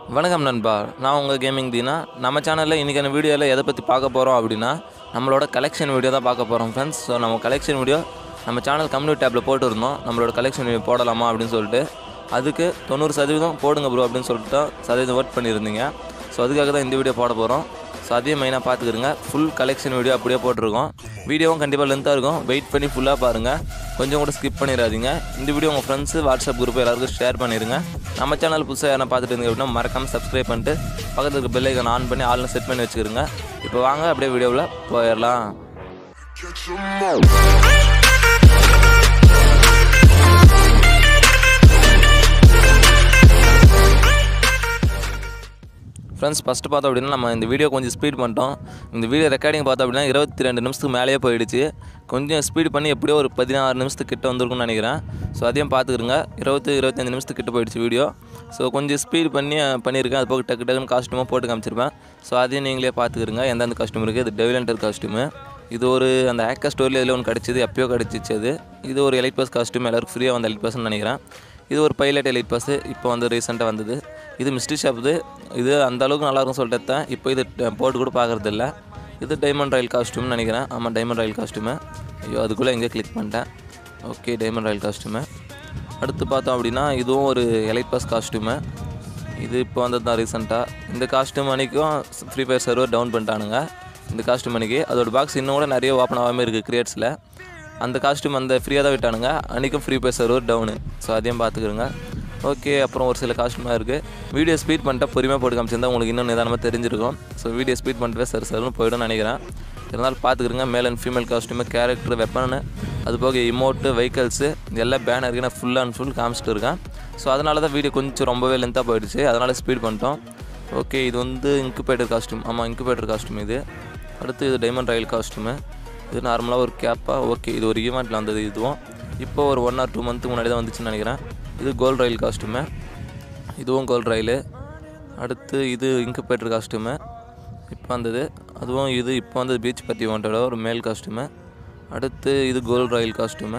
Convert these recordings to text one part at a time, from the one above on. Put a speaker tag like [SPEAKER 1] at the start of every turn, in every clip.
[SPEAKER 1] வணக்கம் நண்பா நான் உங்கள் கேமிங் தீனா நம்ம சேனலில் இன்றைக்கான வீடியோவில் எதை பற்றி பார்க்க போகிறோம் அப்படின்னா நம்மளோட கலெக்ஷன் வீடியோ தான் பார்க்க போகிறோம் ஃப்ரெண்ட்ஸ் ஸோ நம்ம கலெக்ஷன் வீடியோ நம்ம சேனல் கம்யூனிட்டி டேப்பில் போட்டுருந்தோம் நம்மளோட கலெக்ஷன் வீடியோ போடலாமா அப்படின்னு சொல்லிட்டு அதுக்கு தொண்ணூறு சதவீதம் போடுங்க ப்ரோ அப்படின்னு சொல்லிட்டு தான் சதவீதம் ஓட் பண்ணியிருந்தீங்க ஸோ அதுக்காக தான் இந்த வீடியோ போட போகிறோம் ஸோ அதையும் மெயினாக பார்த்துக்கிறங்க ஃபுல் கலெக்ஷன் வீடியோ அப்படியே போட்டிருக்கோம் வீடியோவும் கண்டிப்பாக லென்த்தாக இருக்கும் வெயிட் பண்ணி ஃபுல்லாக பாருங்கள் கொஞ்சம் கூட ஸ்கிப் பண்ணிடாதீங்க இந்த வீடியோ உங்கள் ஃப்ரெண்ட்ஸு வாட்ஸ்அப் குரூப் எல்லாருக்கும் ஷேர் பண்ணிடுங்க நம்ம சேனல் புதுசாக யாரும் பார்த்துட்டு இருந்தீங்க அப்படின்னா மறக்காமல் சப்ஸ்கிரைப் பண்ணிட்டு பக்கத்தில் இருக்க பெல் ஐக்கான் ஆன் பண்ணி ஆல்னு செட் பண்ணி வச்சுக்கிறங்க இப்போ வாங்க அப்படியே வீடியோவில் போயிடலாம் ஃப்ரெண்ட்ஸ் ஃபஸ்ட்டு பார்த்தோம் அப்படின்னா நம்ம இந்த வீடியோ கொஞ்சம் ஸ்பீட் பண்ணிட்டோம் இந்த வீடியோ ரெக்கார்டிங் பார்த்தோம் அப்படின்னா இருபத்தி ரெண்டு நிமிஷத்துக்கு மேலேயே போயிடுச்சு கொஞ்சம் ஸ்பீட் பண்ணி எப்படியோ ஒரு பதினாறு நிமிஷத்துக்கு கிட்ட வந்திருக்கும்னு நினைக்கிறேன் ஸோ அதையும் பார்த்துக்கிறங்க இருபத்தி இருபத்தஞ்சு நிமிஷத்துக்கு கிட்ட போயிடுச்சு வீடியோ ஸோ கொஞ்சம் ஸ்பீட் பண்ணி அஹ், பண்ணியிருக்கேன் அது போக டக்கு டக்குன்னு காஸ்ட்யூமாக போட்டு காமிச்சிருப்பேன் ஸோ அதையும் நீங்களே பார்த்துக்கிறங்க எந்தெந்த காஸ்ட்யூம் இருக்குது இது டெவிலண்டர் காஸ்ட்யூமு இது ஒரு அந்த ஆக்கா ஸ்டோரியில் இதில் ஒன்று கிடச்சிது எப்பயோ கிடச்சிச்சு அது இது ஒரு எலைட் பாஸ் காஸ்ட்யூம் எல்லாருக்கும் ஃப்ரீயாக வந்த எலைட் பாஸ்ன்னு நினைக்கிறேன் இது ஒரு பைலட் எலைட் பாஸ் இப்போ வந்து ரீசெண்டாக வந்தது இது மிஸ்ட்ரி ஷாப்து இது அந்த அளவுக்கு நல்லா இருக்கும் சொல்லிட்டு தான் இப்போ இது ட- போட்டு கூட பார்க்குறது இல்ல இது டைமண்ட் ராயல் காஸ்ட்யூம்னு நினைக்கிறேன் ஆமாம் டைமண்ட் ராயல் காஸ்ட்யூமு ஐயோ அதுக்குள்ளே எங்கே கிளிக் பண்ணிட்டேன் ஓகே டைமண்ட் ராயல் காஸ்ட்யூமு அடுத்து பார்த்தோம் அப்படின்னா இதுவும் ஒரு எலைட் பாஸ் காஸ்ட்யூமு இது இப்போ வந்தது தான் ரீசெண்டாக இந்த காஸ்ட்யூம் அன்றைக்கும் ஃப்ரீ ஃபயர் சர்வர் டவுன் பண்ணிட்டானுங்க இந்த காஸ்ட்யூம் அன்றைக்கி அதோட பாக்ஸ் இன்னும் கூட நிறைய ஓப்பன் ஆகாமல் இருக்குது கிரியேட்ஸில் அந்த காஸ்ட்யூம் அந்த ஃப்ரீயாக தான் விட்டானுங்க அன்றைக்கும் Free Fire server down so அதையும் பார்த்துக்கிறோங்க ஓகே அப்புறம் ஒரு சில காஸ்ட்யூமாக இருக்குது வீடியோ ஸ்பீட் பண்ணிட்டா பொறுமையாக போட்டு காமிச்சிருந்தா உங்களுக்கு இன்னும் நிதானமாக தெரிஞ்சிருக்கும் ஸோ வீடியோ ஸ்பீட் பண்ணிட்டு சரி சருன்னு போய்டும்னு நினைக்கிறேன் இருந்தாலும் பார்த்துக்கிறங்க male and female costume character weapon அது போக இமோட்டு வெஹிக்கல்ஸு எல்லா பேனருக்கு நான் ஃபுல் அண்ட் ஃபுல் காமிச்சிட்டு இருக்கேன் ஸோ அதனால தான் வீடியோ கொஞ்சம் ரொம்பவே லென்த்தாக போயிடுச்சு அதனால் ஸ்பீட் பண்ணிட்டோம் ஓகே இது வந்து இன்குபேட்டர் காஸ்ட்யூம் ஆமாம் இன்குபேட்டர் காஸ்ட்யூம் இது அடுத்து இது டைமண்ட் ராயல் காஸ்ட்யூமு இது நார்மலாக ஒரு கேப்பாக ஓகே இது ஒரு ஈவெண்ட்டில் வந்தது இதுவும் இப்போ ஒரு ஒன் ஆர் டூ மந்த்துக்கு முன்னாடி தான் வந்துச்சுன்னு நினைக்கிறேன் இது கோல்ட் ரயில் காஸ்ட்யூமு இதுவும் கோல்ட் ரயிலு அடுத்து இது இன்குபேட்டர் காஸ்ட்யூமு இப்போ வந்தது அதுவும் இது இப்போ வந்தது பீச் பற்றி வாண்டோட ஒரு மேல் காஸ்ட்யூமு அடுத்து இது கோல்ட் ரயில் காஸ்ட்யூமு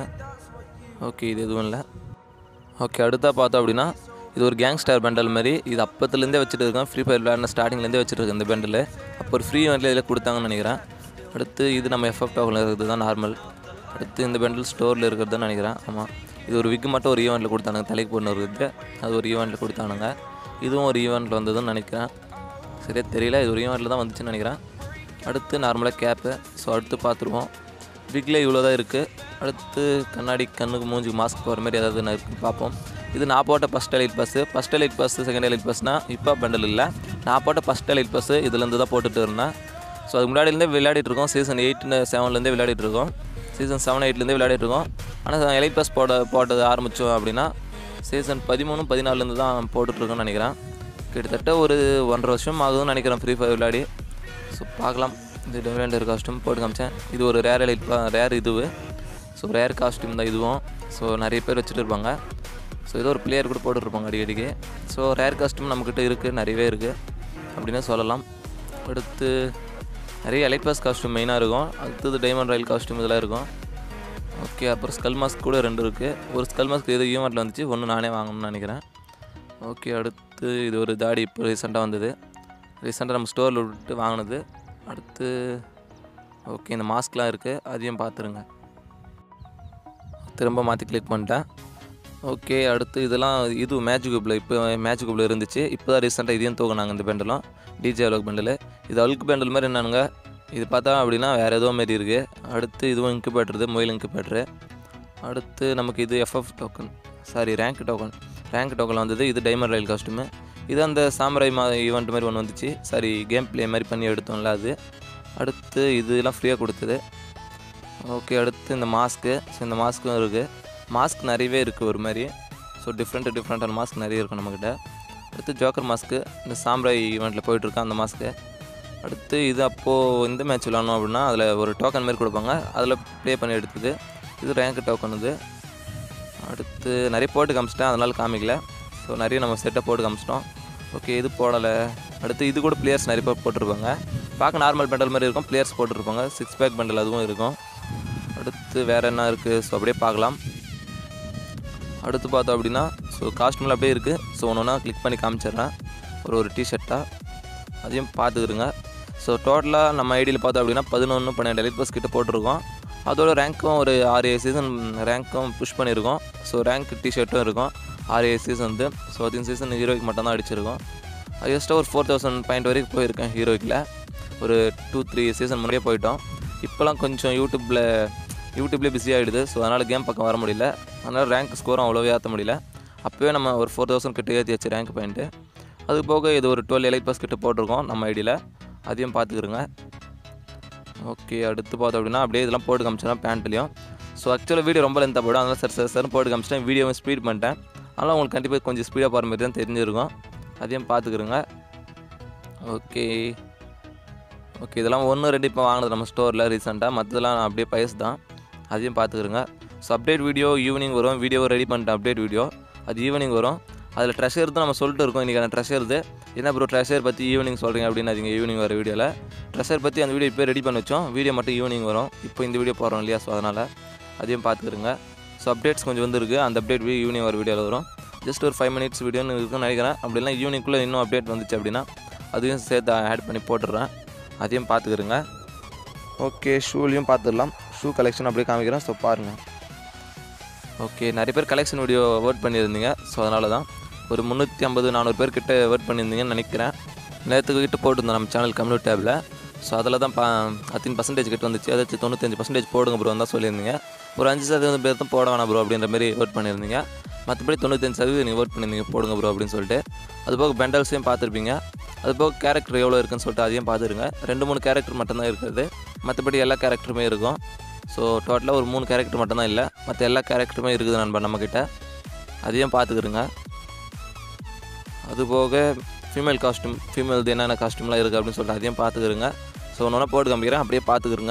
[SPEAKER 1] ஓகே இது எதுவும் இல்லை ஓகே அடுத்தா பார்த்தோம் அப்படின்னா இது ஒரு கேங்ஸ்டர் பண்டல் மாதிரி இது அப்பத்துலேருந்தே வச்சுட்டு இருக்கேன் ஃப்ரீ ஃபயர் விளையாடின ஸ்டார்டிங்லேருந்தே வச்சுட்டு இருக்கேன் இந்த பண்டில் அப்போ ஒரு ஃப்ரீ இவெண்ட்டில் இதில் கொடுத்தாங்கன்னு நினைக்கிறேன் அடுத்து இது நம்ம எஃப்எஃப் டோக்கில் இருக்கிறது தான் நார்மல் அடுத்து இந்த பண்டில் ஸ்டோரில் இருக்கிறது நினைக்கிறேன் ஆமாம் இது ஒரு விக்கு மட்டும் ஒரு ஈவெண்ட்டில் கொடுத்தானுங்க தலைக்கு போடணும் இருக்குது அது ஒரு ஈவெண்ட்டில் கொடுத்தானுங்க இதுவும் ஒரு ஈவெண்ட்டில் வந்ததுன்னு நினைக்கிறேன் சரியா தெரியல இது ஒரு ஈவெண்ட்டில் தான் வந்துச்சுன்னு நினைக்கிறேன் அடுத்து நார்மலாக கேப்பு ஸோ அடுத்து பார்த்துருவோம் பிக்கில் இவ்வளோ தான் இருக்குது அடுத்து கண்ணாடி கண்ணுக்கு மூஞ்சுக்கு மாஸ்க் போகிற மாதிரி ஏதாவது நான் இருக்குன்னு பார்ப்போம் இது நான் போட்ட first elite pass first elite pass second elite பஸ்னால் இப்போ பண்டல் இல்லை நான் போட்ட ஃபஸ்ட் எலைட் பஸ்ஸு இதுலேருந்து தான் போட்டுட்டு இருந்தேன் ஸோ அதுக்கு முன்னாடிலேருந்தே விளையாடிட்டு இருக்கோம் சீசன் எயிட்னு செவன்லேருந்தே விளையாடிட்டு இருக்கோம் சீசன் செவன் எயிட்லேருந்தே விளையாடிட்டு இருக்கோம் ஆனால் எலைட் பஸ் போட போட்டது ஆரம்பித்தோம் அப்படின்னா சீசன் பதிமூணு பதினாலுலேருந்து தான் போட்டுட்ருக்கோன்னு நினைக்கிறேன் கிட்டத்தட்ட ஒரு ஒன்றரை வருஷம் ஆகுதுன்னு நினைக்கிறேன் ஃப்ரீ ஃபயர் விளையாடி ஸோ பார்க்கலாம் இது டெவலண்டர் காஸ்ட்யூம் போட்டு காமிச்சேன் இது ஒரு ரேர் எலைட் ரேர் இதுவு ஸோ ரேர் காஸ்ட்யூம் தான் இதுவும் ஸோ நிறைய பேர் வச்சுட்டு இருப்பாங்க ஸோ ஏதோ ஒரு பிளேயர் கூட போட்டுருப்பாங்க அடிக்கடிக்கு ஸோ ரேர் காஸ்ட்யூம் நம்மக்கிட்ட இருக்குது நிறையவே இருக்குது அப்படின்னு சொல்லலாம் அடுத்து நிறைய எலைட் பாஸ் காஸ்ட்யூம் மெயினாக இருக்கும் அடுத்தது டைமண்ட் ராயல் காஸ்ட்யூம் இதெல்லாம் இருக்கும் ஓகே அப்புறம் ஸ்கல் மாஸ்க் கூட ரெண்டு இருக்குது ஒரு ஸ்கல் மாஸ்க் ஏதோ ஈவெண்ட்டில் வந்துச்சு ஒன்று நானே வாங்கணும்னு நினைக்கிறேன் ஓகே அடுத்து இது ஒரு தாடி இப்போ ரீசெண்டாக வந்தது ரீசெண்டாக நம்ம ஸ்டோரில் விட்டு வாங்கினது அடுத்து ஓகே இந்த மாஸ்க்லாம் இருக்குது அதையும் பார்த்துருங்க திரும்ப மாற்றி கிளிக் பண்ணிட்டேன் ஓகே அடுத்து இதெல்லாம் இது மேஜிக் குப்பில் இப்போ மேஜிக் குப்பில் இருந்துச்சு இப்போ தான் ரீசெண்டாக இதையும் தூக்குனாங்க இந்த பெண்டலும் டிஜே அலோக் பெண்டல் இது அழுக்கு பெண்டல் மாதிரி என்னனுங்க இது பார்த்தா அப்படின்னா வேறு ஏதோ மாரி இருக்குது அடுத்து இதுவும் இன்குபேட்டருது மொயில் இன்குபேட்டரு அடுத்து நமக்கு இது FF token sorry rank token rank token வந்தது இது டைமண்ட் ரயில் காஸ்ட்யூமு இது அந்த சாமராய் மா ஈவெண்ட் மாதிரி ஒன்று வந்துச்சு சாரி கேம் ப்ளே மாதிரி பண்ணி எடுத்தோம்ல அது அடுத்து இதெல்லாம் ஃப்ரீயாக கொடுத்தது ஓகே அடுத்து இந்த மாஸ்க்கு ஸோ இந்த மாஸ்க்கும் இருக்குது மாஸ்க் நிறையவே இருக்குது ஒரு மாதிரி ஸோ டிஃப்ரெண்ட் டிஃப்ரெண்ட்டான மாஸ்க் நிறைய இருக்கும் நம்மக்கிட்ட அடுத்து ஜோக்கர் மாஸ்க்கு இந்த சாம்ராய் ஈவெண்ட்டில் போயிட்டுருக்கேன் அந்த மாஸ்க்கு அடுத்து இது அப்போது இந்த மேட்ச் விளாடணும் அப்படின்னா அதில் ஒரு டோக்கன் மாதிரி கொடுப்பாங்க அதில் ப்ளே பண்ணி எடுத்தது இது ரேங்க் டோக்கன் இது அடுத்து நிறைய போட்டு காமிச்சிட்டேன் அதனால் காமிக்கல ஸோ நிறைய நம்ம செட்டை போட்டு காமிச்சிட்டோம் ஓகே இது போடலை அடுத்து இது கூட பிளேயர்ஸ் நிறைய பேர் போட்டிருப்பாங்க பார்க்க நார்மல் பண்டல் மாதிரி இருக்கும் பிளேயர்ஸ் போட்டிருப்பாங்க சிக்ஸ் பேக் பண்டல் அதுவும் இருக்கும் அடுத்து வேறு என்ன இருக்குது ஸோ அப்படியே பார்க்கலாம் அடுத்து பார்த்தோம் அப்படின்னா ஸோ காஸ்ட்யூமில் அப்படியே இருக்குது ஸோ ஒன்று ஒன்றா கிளிக் பண்ணி காமிச்சிடுறேன் ஒரு ஒரு டிஷர்ட்டாக அதையும் பார்த்துக்கிருங்க ஸோ டோட்டலாக நம்ம ஐடியில் பார்த்தோம் அப்படின்னா பதினொன்று பன்னெண்டு எலைட் பாஸ் கிட்ட போட்டிருக்கோம் அதோட ரேங்க்கும் ஒரு ஆறு ஏழு சீசன் ரேங்க்கும் புஷ் பண்ணியிருக்கோம் ஸோ ரேங்க் டிஷர்ட்டும் இருக்கும் ஆறு ஏழு சீசன் வந்து ஸோ அதின் சீசன் ஹீரோய்க்கு மட்டும் தான் அடிச்சிருக்கோம் ஹையஸ்ட்டாக ஒரு ஃபோர் தௌசண்ட் பாயிண்ட் வரைக்கும் போயிருக்கேன் ஹீரோய்க்கில் ஒரு டூ த்ரீ சீசன் முன்னாடியே போயிட்டோம் இப்போலாம் கொஞ்சம் யூடியூப்பில் யூடியூப்லேயே பிஸி ஆகிடுது ஸோ அதனால் கேம் பக்கம் வர முடியல அதனால் ரேங்க் ஸ்கோரும் அவ்வளோவே ஏற்ற முடியல அப்போவே நம்ம ஒரு ஃபோர் தௌசண்ட் கிட்ட ஏற்றி வச்சு ரேங்க் பாயிண்ட்டு அது போக இது ஒரு டுவெல் எலைட் பாஸ் கிட்ட போட்டிருக்கோம் நம்ம ஐடியில் அதையும் பார்த்துக்கிறோங்க ஓகே அடுத்து பார்த்தோம் அப்படின்னா அப்படியே இதெல்லாம் போட்டு காமிச்சிடலாம் பேண்ட்லேயும் ஸோ ஆக்சுவலாக வீடியோ ரொம்ப லென்த்தாக போய்டும் அதனால் சார் சார் சார் போட்டு காமிச்சிட்டேன் வீடியோவும் ஸ்பீட் பண்ணிட்டேன் அதனால் உங்களுக்கு கண்டிப்பாக கொஞ்சம் ஸ்பீடாக போகிற மாதிரி தான் தெரிஞ்சிருக்கும் அதையும் பார்த்துக்கிறோங்க ஓகே ஓகே இதெல்லாம் ஒன்று ரெண்டு இப்போ வாங்கினது நம்ம ஸ்டோரில் ரீசெண்டாக மற்றதெல்லாம் அப்படியே பயஸ் தான் அதையும் பார்த்துக்கிறோங்க ஸோ அப்டேட் வீடியோ ஈவினிங் வரும் வீடியோவை ரெடி பண்ணிட்டேன் அப்டேட் வீடியோ அது ஈவினிங் வரும் அதில் ட்ரெஷர் தான் நம்ம சொல்லிட்டு இருக்கோம் இன்றைக்கான ட்ரெஷர் இது என்ன ப்ரோ ட்ரெஷர் பற்றி ஈவினிங் சொல்கிறீங்க அப்படின்னு அதிங்க ஈவினிங் வர வீடியோவில் ட்ரெஷர் பற்றி அந்த வீடியோ இப்போ ரெடி பண்ணி வச்சோம் வீடியோ மட்டும் ஈவினிங் வரும் இப்போ இந்த வீடியோ போடுறோம் இல்லையா ஸோ அதனால் அதையும் பார்த்துக்கிறோங்க ஸோ அப்டேட்ஸ் கொஞ்சம் வந்துருக்கு அந்த அப்டேட் வீடியோ ஈவினிங் வர வீடியோவில் வரும் ஜஸ்ட் ஒரு ஃபைவ் மினிட்ஸ் வீடியோன்னு இருக்குன்னு நினைக்கிறேன் அப்படின்னா ஈவினிங்குள்ளே இன்னும் அப்டேட் வந்துச்சு அப்படின்னா அதையும் சேர்த்து ஆட் பண்ணி போட்டுடுறேன் அதையும் பார்த்துக்கிறோங்க ஓகே ஷூலையும் பார்த்துடலாம் ஷூ கலெக்ஷன் அப்படியே காமிக்கிறேன் ஸோ பாருங்கள் ஓகே நிறைய பேர் கலெக்ஷன் வீடியோ வேர்ட் பண்ணியிருந்தீங்க ஸோ அதனால தான் ஒரு முந்நூற்றி ஐம்பது நானூறு பேர் கிட்ட வேர்ட் பண்ணியிருந்தீங்கன்னு நினைக்கிறேன் நேற்றுக்கு கிட்ட போட்டிருந்தோம் நம்ம சேனல் கம்யூனிட்டி டேபில் ஸோ அதில் தான் பா அத்தின் பர்சன்டேஜ் கிட்ட வந்துச்சு அதாச்சும் தொண்ணூத்தஞ்சு பர்சன்டேஜ் போடுங்க ப்ரோ தான் சொல்லியிருந்தீங்க ஒரு அஞ்சு சதவீதம் பேர் தான் போட வேணாம் ப்ரோ அப்படின்ற மாதிரி வேர்ட் பண்ணியிருந்தீங்க மற்றபடி தொண்ணூத்தஞ்சு சதவீதம் நீங்கள் வேர்ட் பண்ணியிருந்தீங்க போடுங்க ப்ரோ அப்படின்னு சொல்லிட்டு அதுபோக பெண்டல்ஸையும் பார்த்துருப்பீங்க அதுபோக கேரக்டர் எவ்வளோ இருக்குன்னு சொல்லிட்டு அதையும் பார்த்துருங்க ரெண்டு மூணு கேரக்டர் மட்டும்தான் இருக்குது மற்றபடி எல்லா கேரக்டருமே இருக்கும் ஸோ டோட்டலாக ஒரு மூணு கேரக்டர் மட்டும்தான் இல்லை மற்ற எல்லா கேரக்டருமே இருக்குது நண்பன் நம்மக்கிட்ட அதையும் பார்த்துக்கிறோங்க அதுபோக ஃபீமேல் காஸ்ட்யூம் ஃபீமேல் என்னென்ன காஸ்ட்யூம்லாம் இருக்குது அப்படின்னு சொல்லிட்டு அதையும் பார்த்துக்கிறோங்க ஸோ ஒன்று போட்டு காமிக்கிறேன் அப்படியே பார்த்துக்கிறோங்க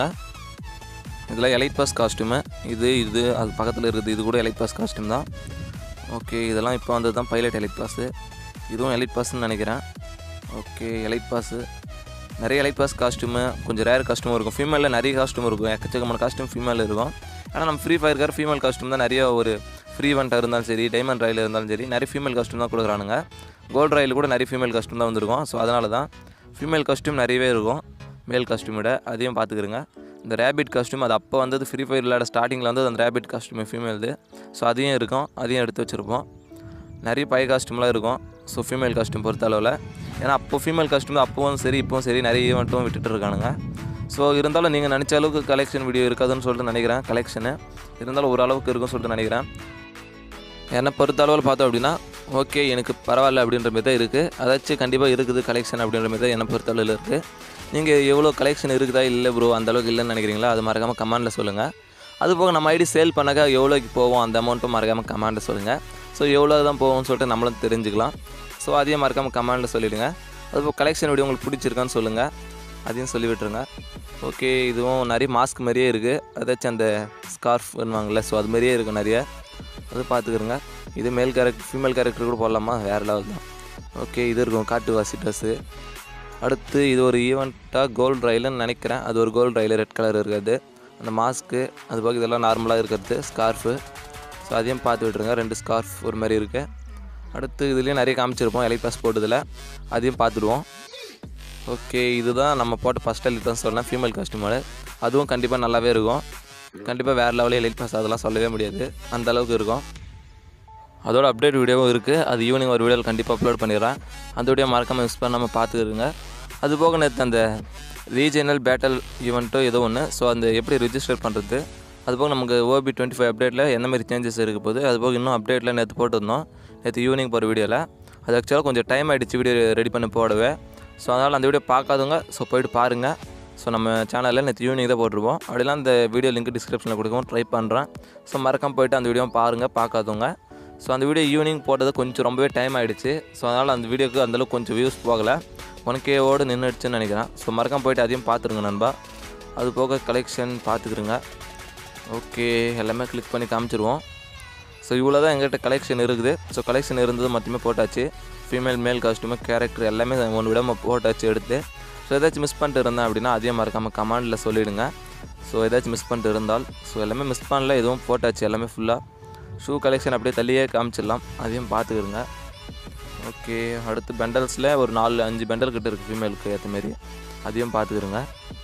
[SPEAKER 1] இதில் எலைட் பாஸ் காஸ்ட்யூமு இது இது அது பக்கத்தில் இருக்குது இது கூட எலைட் பாஸ் காஸ்ட்யூம் தான் ஓகே இதெல்லாம் இப்போ வந்தது தான் பைலட் எலைட் பாஸு இதுவும் எலைட் பாஸ்ன்னு நினைக்கிறேன் ஓகே எலைட் பாஸு நிறைய எலைட் பாஸ் காஸ்ட்யூமு கொஞ்சம் ரேர் காஸ்ட்யூம் இருக்கும் ஃபீமேலில் நிறைய காஸ்ட்யூம் இருக்கும் எக்கச்சக்கமான காஸ்ட்யூம் ஃபீமேல் இருக்கும் ஆனால் நம்ம ஃப்ரீ ஃபயர்க்கார ஃபீமேல் காஸ்ட்யூம் தான் நிறைய ஒரு ஃப்ரீ வண்டாக இருந்தாலும் சரி டைமண்ட் ராயில் இருந்தாலும் சரி நிறைய ஃபீமேல் காஸ்ட்யூம் தான் கொடுக்குறானுங்க கோல்டு ராயில் கூட நிறைய ஃபீமேல் காஸ்ட்யூம் தான் வந்திருக்கும் ஸோ அதனால தான் ஃபீமேல் காஸ்ட்யூம் நிறையவே இருக்கும் மேல் காஸ்ட்யூம் விட அதையும் பார்த்துக்கிறோங்க இந்த ரேபிட் காஸ்ட்யூம் அது அப்போ வந்தது ஃப்ரீ ஃபயர் விளையாட ஸ்டார்டிங்கில் வந்து அந்த ரேபிட் காஸ்ட்யூம் ஃபீமேல்து ஸோ அதையும் இருக்கும் அதையும் எடுத்து வச்சுருப்போம் நிறைய பழைய காஸ்ட்யூம்லாம் இருக்கும் ஸோ ஃபீமேல் காஸ்ட்யூம் பொறுத்த அளவில் ஏன்னா அப்போ ஃபீமேல் காஸ்ட்யூம் அப்போவும் சரி இப்போவும் சரி நிறைய ஈவெண்ட்டும் விட்டுட்டு இருக்கானுங்க ஸோ இருந்தாலும் நீங்கள் நினச்ச அளவுக்கு கலெக்ஷன் வீடியோ இருக்காதுன்னு சொல்லிட்டு நினைக்கிறேன் கலெக்ஷனு இருந்தாலும் ஓரளவுக்கு இருக்குன்னு சொல்லிட்டு நினைக்கிறேன் என்னை பொறுத்த அளவில் பார்த்தோம் அப்படின்னா ஓகே எனக்கு பரவாயில்ல அப்படின்ற மாதிரி தான் இருக்குது அதாச்சும் கண்டிப்பாக இருக்குது கலெக்ஷன் அப்படின்ற மாதிரி தான் என்னை பொறுத்த அளவில் இருக்குது நீங்கள் எவ்வளோ கலெக்ஷன் இருக்குதா இல்லை ப்ரோ அந்த அளவுக்கு இல்லைன்னு நினைக்கிறீங்களா அது மறக்காமல் கமெண்டில் சொல்லுங்கள் அது போக நம்ம ஐடி சேல் பண்ணாக்கா எவ்வளோக்கு போவோம் அந்த அமௌண்ட்டும் மறக்காமல் கமெண்டில் சொல்லுங்கள் ஸோ எவ்வளோ தான் போகும்னு சொல்லிட்டு நம்மளும் தெரிஞ்சுக்கலாம் ஸோ அதையும் மறக்காமல் கமெண்டில் சொல்லிவிடுங்க அதுபோல் கலெக்ஷன் வீடியோ உங்களுக்கு பிடிச்சிருக்கான்னு சொல்லுங்கள் அதையும் சொல்லி விட்டுருங்க ஓகே இதுவும் நிறைய மாஸ்க் மாதிரியே இருக்குது அதாச்சும் அந்த ஸ்கார்ஃப் பண்ணுவாங்கள்ல ஸோ அது மாதிரியே இருக்கும் நிறைய அது பார்த்துக்கிறோங்க இது மேல் கேரக்டர் ஃபீமேல் கேரக்டர் கூட போடலாமா வேறு லெவல் தான் ஓகே இது இருக்கும் காட்டுவாசி ட்ரெஸ்ஸு அடுத்து இது ஒரு ஈவெண்ட்டாக கோல்டு ரயிலுன்னு நினைக்கிறேன் அது ஒரு கோல்டு ரயில் ரெட் கலர் இருக்கிறது அந்த மாஸ்க்கு அது போக இதெல்லாம் நார்மலாக இருக்கிறது ஸ்கார்ஃபு ஸோ அதையும் பார்த்து விட்ருங்க ரெண்டு ஸ்கார்ஃப் ஒரு மாதிரி இருக்குது அடுத்து இதுலேயும் நிறைய காமிச்சிருப்போம் எலை பாஸ் போட்டதில் அதையும் பார்த்துடுவோம் ஓகே இதுதான் நம்ம போட்ட ஃபஸ்ட் எலிட் தான் சொன்னேன் ஃபீமேல் காஸ்டியூமோட அதுவும் கண்டிப்பாக நல்லாவே இருக்கும் கண்டிப்பாக வேறு லெவலில் எலிட் பாஸ் அதெல்லாம் சொல்லவே முடியாது அந்த அளவுக்கு இருக்கும் அதோட அப்டேட் வீடியோவும் இருக்குது அது ஈவினிங் ஒரு வீடியோவில் கண்டிப்பாக அப்லோட் பண்ணிடுறேன் அந்த வீடியோ மறக்காமல் மிஸ் பண்ணாமல் பார்த்துக்கிறங்க அது போக நேற்று அந்த ரீஜனல் பேட்டல் ஈவெண்ட்டோ ஏதோ ஒன்று ஸோ அந்த எப்படி ரிஜிஸ்டர் பண்ணுறது அதுபோக நமக்கு ஓபி டுவெண்ட்டி ஃபைவ் அப்டேட்டில் என்ன மாதிரி சேஞ்சஸ் இருக்க போகுது அதுபோக இன்னும் அப்டேட்டில் நேற்று போட்டிருந்தோம் நேற்று ஈவினிங் போகிற வீடியோவில் அது ஆக்சுவலாக கொஞ்சம் டைம் ஆகிடுச்சு வீடியோ ரெடி பண்ணி போடவே ஸோ அதனால் அந்த வீடியோ பார்க்காதவங்க ஸோ போயிட்டு பாருங்கள் ஸோ நம்ம சேனலில் நேற்று ஈவினிங் தான் போட்டிருப்போம் அப்படிலாம் அந்த வீடியோ லிங்க் டிஸ்கிரிப்ஷனில் கொடுக்கவும் ட்ரை பண்ணுறேன் ஸோ மறக்காம போயிட்டு அந்த வீடியோ பாருங்கள் பார்க்காதவங்க ஸோ அந்த வீடியோ ஈவினிங் போட்டது கொஞ்சம் ரொம்பவே டைம் ஆகிடுச்சு ஸோ அதனால் அந்த வீடியோக்கு அந்தளவுக்கு கொஞ்சம் வியூஸ் போகலை ஒன்கேவோடு நின்றுடுச்சுன்னு நினைக்கிறேன் ஸோ மறக்காம போயிட்டு அதையும் பார்த்துருங்க நண்பா அது போக கலெக்ஷன் பார்த்துக்கிறோங்க ஓகே எல்லாமே கிளிக் பண்ணி காமிச்சிருவோம் ஸோ இவ்வளோ தான் எங்கள்கிட்ட கலெக்ஷன் இருக்குது ஸோ கலெக்ஷன் இருந்தது மட்டுமே போட்டாச்சு ஃபீமேல் மேல் காஸ்ட்யூமு கேரக்டர் எல்லாமே ஒன்று விடாமல் போட்டாச்சு எடுத்து ஸோ ஏதாச்சும் மிஸ் பண்ணிட்டு இருந்தேன் அப்படின்னா அதையும் மறக்காமல் கமாண்டில் சொல்லிவிடுங்க ஸோ ஏதாச்சும் மிஸ் பண்ணிட்டு இருந்தால் ஸோ எல்லாமே மிஸ் பண்ணல எதுவும் போட்டாச்சு எல்லாமே ஃபுல்லாக ஷூ கலெக்ஷன் அப்படியே தள்ளியே காமிச்சிடலாம் அதையும் பார்த்துக்கிருங்க ஓகே அடுத்து பெண்டல்ஸில் ஒரு நாலு அஞ்சு பெண்டல் கிட்ட இருக்குது ஃபீமேலுக்கு ஏற்ற மாரி அதையும் பார்த்துக்கிறோங்க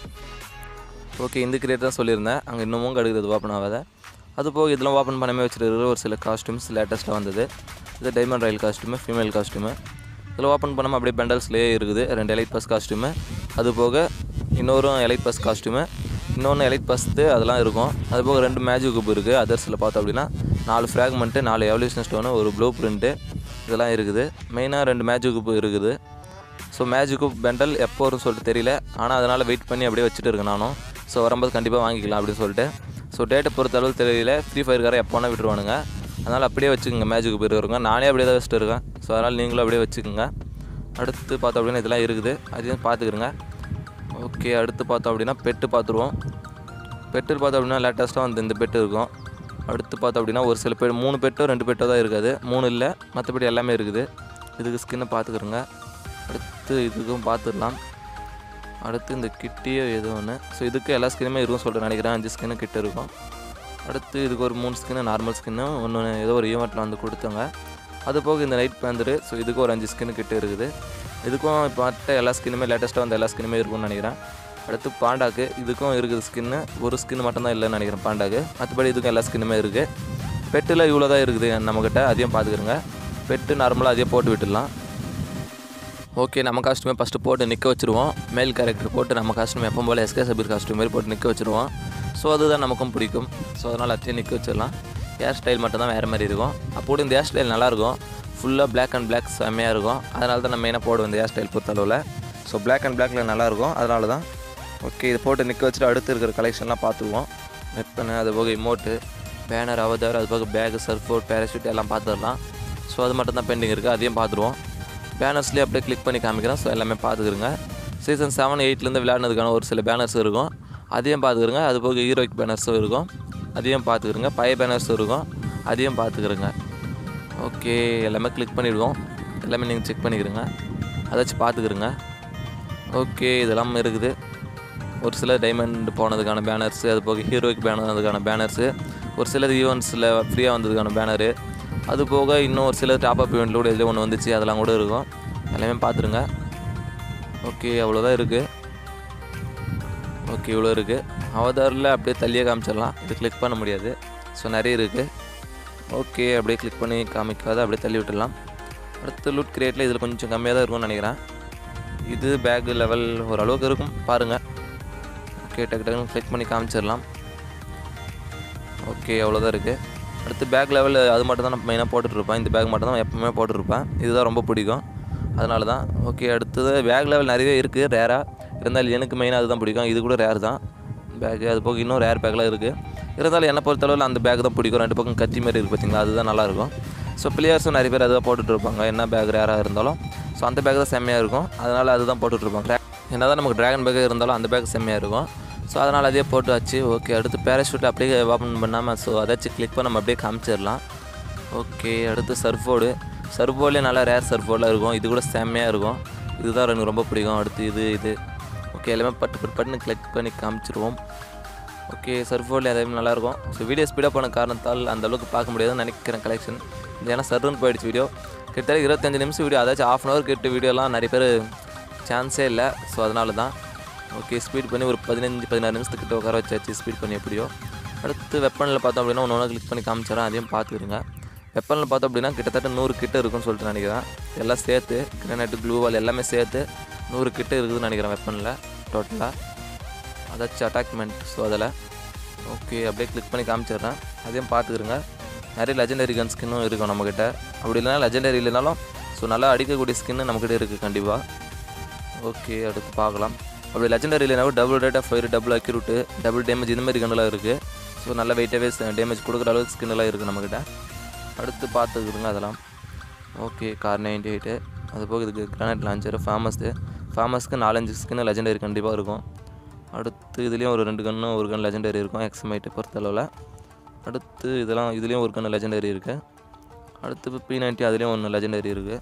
[SPEAKER 1] ஓகே இந்த கிரியேட் தான் சொல்லியிருந்தேன் அங்கே இன்னமும் கிடைக்கிறது ஓப்பன் ஆகாத அது போக இதெல்லாம் ஓப்பன் பண்ணாமே வச்சுருக்கிற ஒரு சில காஸ்டியூம்ஸ் லேட்டஸ்ட்டாக வந்தது இது diamond royale costume female costume இதில் ஓப்பன் பண்ணாமல் அப்படியே பெண்டல்ஸ்லேயே இருக்குது ரெண்டு எலைட் பஸ் காஸ்டியூமு அது போக இன்னொரு எலைட் பஸ் காஸ்டியூமு இன்னொன்று எலைட் பஸ்த்து அதெல்லாம் இருக்கும் அது போக ரெண்டு மேஜிக் குப் இருக்குது அதர்ஸில் பார்த்தோம் அப்படின்னா நாலு ஃப்ராக்மெண்ட்டு நாலு எவல்யூஷன் ஸ்டோனு ஒரு ப்ளூ பிரிண்ட்டு இதெல்லாம் இருக்குது மெயினாக ரெண்டு மேஜிக் குப் இருக்குது ஸோ மேஜிக்கு பெண்டல் எப்போ வரும்னு சொல்லிட்டு தெரியல ஆனால் அதனால் வெயிட் பண்ணி அப்படியே வச்சுட்டு இருக்கேன் நானும் ஸோ வரும்போது கண்டிப்பாக வாங்கிக்கலாம் அப்படின்னு சொல்லிட்டு ஸோ டேட்டை பொறுத்த அளவு தெரியல ஃப்ரீ ஃபயர்கார எப்போ வேணால் விட்டுருவானுங்க அதனால் அப்படியே வச்சுக்கோங்க மேஜிக்கு போய் இருக்காங்க நானே அப்படியே தான் வச்சுட்டு இருக்கேன் ஸோ அதனால் நீங்களும் அப்படியே வச்சுக்கோங்க அடுத்து பார்த்தோம் அப்படின்னா இதெல்லாம் இருக்குது அதையும் பார்த்துக்கிறோங்க ஓகே அடுத்து பார்த்தோம் அப்படின்னா பெட்டு பார்த்துருவோம் பெட்டு பார்த்தோம் அப்படின்னா லேட்டஸ்ட்டாக வந்து இந்த பெட்டு இருக்கும் அடுத்து பார்த்தோம் அப்படின்னா ஒரு சில பேர் மூணு பெட்டோ ரெண்டு பெட்டோ தான் இருக்காது மூணு இல்லை மற்றபடி எல்லாமே இருக்குது இதுக்கு ஸ்கின்னை பார்த்துக்கிறோங்க அடுத்து இதுக்கும் பார்த்துடலாம் அடுத்து இந்த கிட்டியோ ஏதோ ஒன்று ஸோ இதுக்கு எல்லா ஸ்கின்னுமே இருக்கும் சொல்லிட்டு நினைக்கிறேன் அஞ்சு ஸ்கின்னு கிட்ட இருக்கும் அடுத்து இதுக்கு ஒரு மூணு ஸ்கின்னு நார்மல் ஸ்கின்னு ஒன்று ஏதோ ஒரு ஈவெண்ட்டில் வந்து கொடுத்தாங்க அது போக இந்த நைட் பேந்தரு ஸோ இதுக்கு ஒரு அஞ்சு ஸ்கின்னு கிட்ட இருக்குது இதுக்கும் இப்போ மற்ற எல்லா ஸ்கின்னுமே லேட்டஸ்ட்டாக வந்த எல்லா ஸ்கின்னுமே இருக்கும்னு நினைக்கிறேன் அடுத்து பாண்டாக்கு இதுக்கும் இருக்குது ஸ்கின்னு ஒரு ஸ்கின் மட்டும்தான் இல்லைன்னு நினைக்கிறேன் பாண்டாக்கு மற்றபடி இதுக்கும் எல்லா ஸ்கின்னுமே இருக்குது பெட்டில் இவ்வளோ தான் இருக்குது நம்மக்கிட்ட அதையும் பார்த்துக்கிறோங்க பெட்டு நார்மலாக அதையே போட்டு விட்டுடலாம் ஓகே நம்ம காஸ்ட்யூமே ஃபஸ்ட்டு போட்டு நிற்க வச்சுருவோம் மேல் கேரக்டர் போட்டு நம்ம காஸ்ட்யூம் எப்போ போல் எஸ்கே சபீர் காஸ்ட்யூம் மாதிரி போட்டு நிற்க வச்சுருவோம் ஸோ அதுதான் நமக்கும் பிடிக்கும் ஸோ அதனால் அத்தையும் நிற்க வச்சிடலாம் ஹேர் ஸ்டைல் மட்டும் தான் வேறு மாதிரி இருக்கும் அப்போ இந்த ஹேர் ஸ்டைல் நல்லாயிருக்கும் ஃபுல்லாக Black அண்ட் Black செம்மையாக இருக்கும் அதனால தான் நான் மெயினாக போடுவேன் இந்த ஹேர் ஸ்டைல் பொறுத்தளவில் ஸோ Black அண்ட் Blackல நல்லாயிருக்கும் அதனால தான் ஓகே இதை போட்டு நிற்க வச்சுட்டு அடுத்து இருக்கிற கலெக்ஷன்லாம் பார்த்துருவோம் வெப்பனு அது போக இமோட்டு பேனர் அவதார் அது போக பேகு சர்ஃபோர்ட் பேராஷூட் எல்லாம் பார்த்துடலாம் ஸோ அது மட்டும் தான் பெண்டிங் இருக்குது அதையும் பார்த்துருவோம் பேனர்ஸ்லேயே அப்படியே கிளிக் பண்ணி காமிக்கிறேன் ஸோ எல்லாமே பார்த்துக்கிறங்க சீசன் செவன் எயிட்லேருந்து விளையாடுனதுக்கான ஒரு சில பேனர்ஸ் இருக்கும் அதையும் பார்த்துக்கிறங்க அது போக ஹீரோயிக் பேனர்ஸும் இருக்கும் அதையும் பார்த்துக்கிறங்க பழைய பேனர்ஸும் இருக்கும் அதையும் பார்த்துக்கிறங்க ஓகே எல்லாமே கிளிக் பண்ணிவிடுவோம் எல்லாமே நீங்கள் செக் பண்ணிக்கிறங்க அதாச்சும் பார்த்துக்கிறங்க ஓகே இதெல்லாம் இருக்குது ஒரு சில டைமண்ட் போனதுக்கான பேனர்ஸு அது போக ஹீரோயிக் பேனதுக்கான பேனர்ஸு ஒரு சிலது ஈவெண்ட்ஸில் ஃப்ரீயாக வந்ததுக்கான பேனரு அது போக இன்னும் ஒரு சில டாப் அப் ஈவெண்ட்டில் கூட இதில் ஒன்று வந்துச்சு அதெல்லாம் கூட இருக்கும் எல்லாமே பார்த்துருங்க ஓகே அவ்வளோதான் இருக்குது ஓகே இவ்வளோ இருக்குது அவதாரில் அப்படியே தள்ளியே காமிச்சிடலாம் இது கிளிக் பண்ண முடியாது ஸோ நிறைய இருக்குது ஓகே அப்படியே கிளிக் பண்ணி காமிக்காத அப்படியே தள்ளி விட்டுடலாம் அடுத்து லூட் கிரியேட்டில் இதில் கொஞ்சம் கம்மியாக தான் இருக்கும்னு நினைக்கிறேன் இது பேக் லெவல் ஓரளவுக்கு இருக்கும் பாருங்கள் ஓகே டக்கு டக்குன்னு கிளிக் பண்ணி காமிச்சிடலாம் ஓகே அவ்வளோதான் இருக்குது அடுத்து பேக் லெவல் அது மட்டும் தான் நான் மெயினாக போட்டுட்ருப்பேன் இந்த பேக் மட்டும் தான் எப்பவுமே போட்டுட்ருப்பேன் இதுதான் ரொம்ப பிடிக்கும் அதனால தான் ஓகே அடுத்தது பேக் லெவல் நிறையவே இருக்குது ரேராக இருந்தாலும் எனக்கு மெயினாக அதுதான் பிடிக்கும் இது கூட ரேர் தான் பேக்கு அது போக இன்னும் ரேர் பேக்லாம் இருக்குது இருந்தாலும் என்னை பொறுத்தளவில் அந்த பேக் தான் பிடிக்கும் ரெண்டு பக்கம் கத்தி மாதிரி இருக்குது பார்த்தீங்களா அதுதான் நல்லாயிருக்கும் ஸோ பிளேயர்ஸும் நிறைய பேர் அதுதான் போட்டுட்டு இருப்பாங்க என்ன பேக் ரேராக இருந்தாலும் ஸோ அந்த பேக் தான் செம்மையாக இருக்கும் அதனால் அதுதான் போட்டுட்ருப்பாங்க என்ன தான் நமக்கு ட்ராகன் பேக் இருந்தாலும் அந்த பேக் செம்மையாக இருக்கும் ஸோ அதனால் அதே போட்டு வச்சு ஓகே அடுத்து பேராஷூட் அப்படியே ஓப்பன் பண்ணாமல் ஸோ அதாச்சும் கிளிக் பண்ண நம்ம அப்படியே காமிச்சிடலாம் ஓகே அடுத்து சர்ஃபோர்டு சர்ஃபோர்ட்லேயே நல்லா ரேர் சர்ஃபோர்டில் இருக்கும் இது கூட செம்மையாக இருக்கும் இதுதான் எனக்கு ரொம்ப பிடிக்கும் அடுத்து இது இது ஓகே எல்லாமே பட்டு பட்டு பட்டுன்னு கிளிக் பண்ணி காமிச்சிருவோம் ஓகே சர்ஃபோர்டில் அதே நல்லாயிருக்கும் ஸோ வீடியோ ஸ்பீடப் பண்ண காரணத்தால் அந்த அளவுக்கு பார்க்க முடியாதுன்னு நினைக்கிறேன் கலெக்ஷன் ஏன்னா சர்ன்னு போயிடுச்சு வீடியோ கிட்டத்தட்ட இருபத்தஞ்சு நிமிஷம் வீடியோ அதாச்சும் ஆஃப் அன் ஹவர் கிட்ட வீடியோலாம் நிறைய பேர் சான்ஸே இல்லை ஸோ அதனால தான் ஓகே ஸ்பீட் பண்ணி ஒரு பதினஞ்சு பதினாறு நிமிஷத்துக்கிட்ட உட்கார வச்சாச்சு ஸ்பீட் பண்ணி எப்படியோ அடுத்து வெப்பனில் பார்த்தோம் அப்படின்னா ஒன்று ஒன்று கிளிக் பண்ணி காமிச்சிடறேன் அதையும் பார்த்துக்கிறங்க வெப்பனில் பார்த்தோம் அப்படின்னா கிட்டத்தட்ட நூறு கிட்ட இருக்குன்னு சொல்லிட்டு நினைக்கிறேன் எல்லாம் சேர்த்து கிரனைட்டு க்ளூவால் எல்லாமே சேர்த்து நூறு கிட்ட இருக்குதுன்னு நினைக்கிறேன் வெப்பனில் டோட்டலாக அதாச்சும் அட்டாக்மெண்ட் ஸோ அதில் ஓகே அப்படியே கிளிக் பண்ணி காமிச்சிடுறேன் அதையும் பார்த்துக்கிறங்க நிறைய லெஜெண்டரி கன் ஸ்கின்னும் இருக்கும் நம்மக்கிட்ட அப்படி இல்லைனா லெஜெண்டரி இல்லைனாலும் ஸோ நல்லா அடிக்கக்கூடிய ஸ்கின்னு நம்மக்கிட்ட இருக்குது கண்டிப்பாக ஓகே அடுத்து பார்க்கலாம் அப்படி லெஜெண்டரி இல்லைனாலும் double rate of fire double accurate double damage இந்த மாதிரி கன்னெலாம் இருக்குது ஸோ நல்ல வெயிட்டாகவே டேமேஜ் கொடுக்குற அளவுக்கு ஸ்கின்னெல்லாம் இருக்குது நம்மக்கிட்ட அடுத்து பார்த்துக்குதுங்க அதெல்லாம் ஓகே கார் நைன்டி எயிட்டு அது போக இதுக்கு கிரானைட் லான்ச்சர் ஃபேமஸ்து ஃபேமஸ்க்கு நாலஞ்சு ஸ்கின்னு லெஜெண்டரி கண்டிப்பாக இருக்கும் அடுத்து இதுலேயும் ஒரு ரெண்டு கன்று ஒரு கன் லெஜெண்டரி இருக்கும் எக்ஸ்மைட்டு பொறுத்தளவில் அடுத்து இதெல்லாம் இதுலேயும் ஒரு கன்று லெஜெண்டரி இருக்குது அடுத்து பி நைன்ட்டி அதுலேயும் ஒன்று லெஜெண்டரி இருக்குது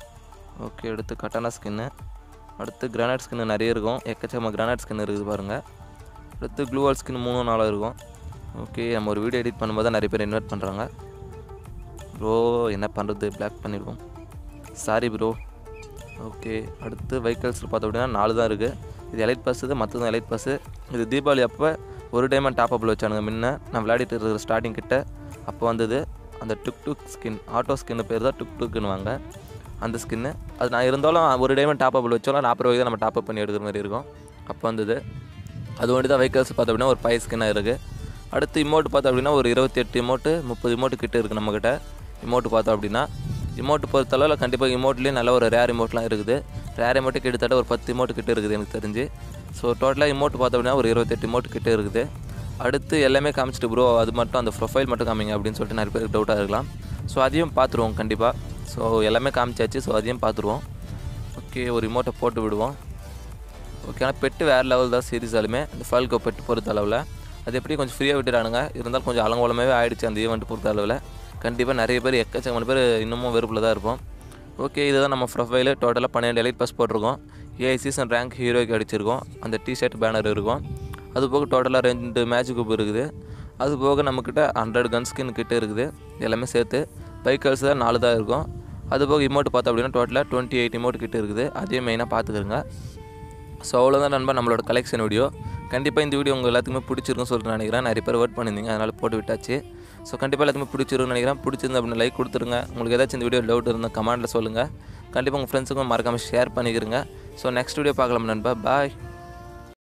[SPEAKER 1] ஓகே அடுத்து கட்டானா ஸ்கின்னு அடுத்து கிரானைட் ஸ்கின்னு நிறைய இருக்கும் எக்கச்சக்கமாக கிரானைட் ஸ்கின் இருக்குது பாருங்கள் அடுத்து க்ளூவால் ஸ்கின் மூணு நாளாக இருக்கும் ஓகே நம்ம ஒரு வீடியோ எடிட் பண்ணும்போது தான் நிறைய பேர் இன்வைட் பண்ணுறாங்க ப்ரோ என்ன பண்ணுறது பிளாக் பண்ணிடுவோம் சாரி ப்ரோ ஓகே அடுத்து வெஹிக்கல்ஸில் பார்த்தோம் அப்படின்னா நாலு தான் இருக்குது இது எலைட் பஸ் இது மற்றதும் எலைட் பஸ்ஸு இது தீபாவளி அப்போ ஒரு டைமண்ட் டாப் அப்பில் வச்சானுங்க முன்ன நான் விளையாடிட்டு இருக்கிற ஸ்டார்டிங் கிட்ட அப்போ வந்தது அந்த tuk tuk skin auto skin பேர் தான் டுக் டுக்குன்னுவாங்க அந்த ஸ்கின்னு அது நான் இருந்தாலும் ஒரு டைமண்ட் டாப் அப்பில் வச்சாலும் நாற்பது ரூபாய்க்கு தான் நம்ம டாப் அப் பண்ணி எடுக்கிற மாதிரி இருக்கும் அப்போ வந்தது அது ஒன்று தான் வெஹிக்கல்ஸ் பார்த்தோம் அப்படின்னா ஒரு பை ஸ்கின்னாக இருக்குது அடுத்து இமோட்டு பார்த்தோம் அப்படின்னா ஒரு இருபத்தி எட்டு இமோட்டு முப்பது இமோட்டு கிட்ட இருக்குது நம்மக்கிட்ட இமோட்டு பார்த்தோம் அப்படின்னா இமோட்டு பொறுத்தளவில் கண்டிப்பாக இமோட்லேயும் நல்ல ஒரு ரேர் இமோட்லாம் இருக்குது ரேர் இமோட்டு கிட்டத்தட்ட ஒரு பத்து இமோட்டு கிட்ட இருக்குது எனக்கு தெரிஞ்சு ஸோ டோட்டலாக இமோட்டு பார்த்தோம் அப்படின்னா ஒரு இருபத்தெட்டு இமோட்டு கிட்ட இருக்குது அடுத்து எல்லாமே காமிச்சிட்டு ப்ரோ அது மட்டும் அந்த ப்ரொஃபைல் மட்டும் காமிங்க அப்படின்னு சொல்லிட்டு நிறைய பேருக்கு டவுட்டாக இருக்கலாம் ஸோ அதையும் பார்த்துருவோம் கண்டிப்பாக ஸோ எல்லாமே காமிச்சாச்சு ஸோ அதையும் பார்த்துருவோம் ஓகே ஒரு இமோட்டை போட்டு விடுவோம் ஓகே ஆனால் பெட்டு வேறு லெவல் தான் சீரியஸாலுமே இந்த ஃபால்கோ பெட்டு பொறுத்த அளவில் அது எப்படி கொஞ்சம் ஃப்ரீயாக விட்டுறானுங்க இருந்தாலும் கொஞ்சம் அலங்கோலமாகவே ஆயிடுச்சு அந்த ஈவெண்ட் பொறுத்த அளவில் கண்டிப்பாக நிறைய பேர் எக்கச்சக்கமான பேர் இன்னமும் வெறுப்பில் தான் இருப்போம் ஓகே இதுதான் நம்ம ப்ரொஃபைலு டோட்டலாக பன்னெண்டு எலைட் பாஸ் போட்டிருக்கோம் ஏஐ சீசன் ரேங்க் ஹீரோய்க்கு அடிச்சிருக்கோம் அந்த டிஷர்ட் பேனர் இருக்கும் அது போக டோட்டலாக ரெண்டு மேட்ச் குப் இருக்குது அது போக நம்மக்கிட்ட ஹண்ட்ரட் கன் ஸ்கின் கிட்ட இருக்குது எல்லாமே சேர்த்து பைக்கர்ஸ் தான் நாலு தான் இருக்கும் அது போக இமோட் பார்த்தோம் அப்படின்னா டோட்டலாக டுவெண்ட்டி எயிட் இமோட் கிட்ட இருக்குது அதையும் மெயினாக பார்த்துக்கிறங்க ஸோ அவ்வளோதான் நண்பா நம்மளோட கலெக்ஷன் வீடியோ கண்டிப்பாக இந்த வீடியோ உங்கள் எல்லாத்துக்குமே பிடிச்சிருக்குன்னு சொல்லிட்டு நினைக்கிறேன் நிறைய பேர் ஒர்க் பண்ணியிருந்தீங்க அதனால் போட்டு விட்டாச்சு ஸோ கண்டிப்பாக எல்லாத்துக்குமே பிடிச்சிருக்குன்னு நினைக்கிறேன் பிடிச்சிருந்தா அப்படின்னு லைக் கொடுத்துருங்க உங்களுக்கு ஏதாச்சும் இந்த வீடியோ டவுட் இருந்தால் கமெண்ட்டில் சொல்லுங்கள் கண்டிப்பாக உங்கள் ஃப்ரெண்ட்ஸுக்கும் மறக்காமல் ஷேர் பண்ணிக்கிறங்க ஸோ நெக்ஸ்ட் வீடியோ பார்க்கலாம் நண்பா பாய்